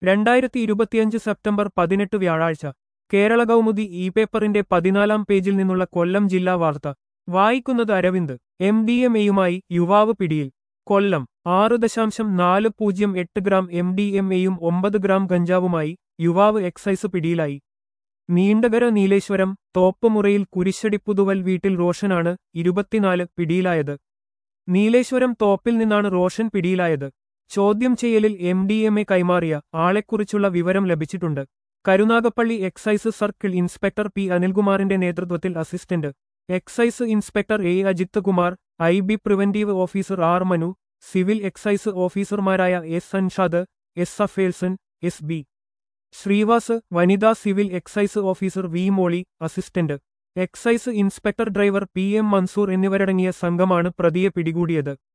രണ്ടായിരത്തി ഇരുപത്തിയഞ്ച് സെപ്റ്റംബർ പതിനെട്ട് വ്യാഴാഴ്ച കേരള കൗമുദി ഇ പേപ്പറിന്റെ പതിനാലാം പേജിൽ നിന്നുള്ള കൊല്ലം ജില്ലാ വാർത്ത വായിക്കുന്നത് അരവിന്ദ് എം ഡി എം എയുമായി യുവാവ് പിടിയിൽ കൊല്ലം ആറ് ദശാംശം നാല് പൂജ്യം എട്ട് ഗ്രാം എം ഡി എം എയും ഒമ്പത് ഗ്രാം ഗഞ്ചാവുമായി യുവാവ് എക്സൈസ് പിടിയിലായി നീണ്ടകര നീലേശ്വരം തോപ്പുമുറയിൽ കുരിശടിപ്പുതുവൽ വീട്ടിൽ റോഷനാണ് ഇരുപത്തിനാല് പിടിയിലായത് നീലേശ്വരം തോപ്പിൽ നിന്നാണ് റോഷൻ പിടിയിലായത് ചോദ്യം ചെയ്യലിൽ എം ഡി എം എ കൈമാറിയ ആളെക്കുറിച്ചുള്ള വിവരം ലഭിച്ചിട്ടുണ്ട് Karunagappally excise circle inspector P അനിൽകുമാറിന്റെ നേതൃത്വത്തിൽ assistant excise inspector A Ajith Kumar I B preventive officer R Manu civil excise ഓഫീസർമാരായ S Anshad S Afelson S B Sreevas വനിതാ civil excise officer V Moly assistant excise inspector driver P M Mansoor എന്നിവരടങ്ങിയ സംഘമാണ് പ്രതിയെ പിടികൂടിയത്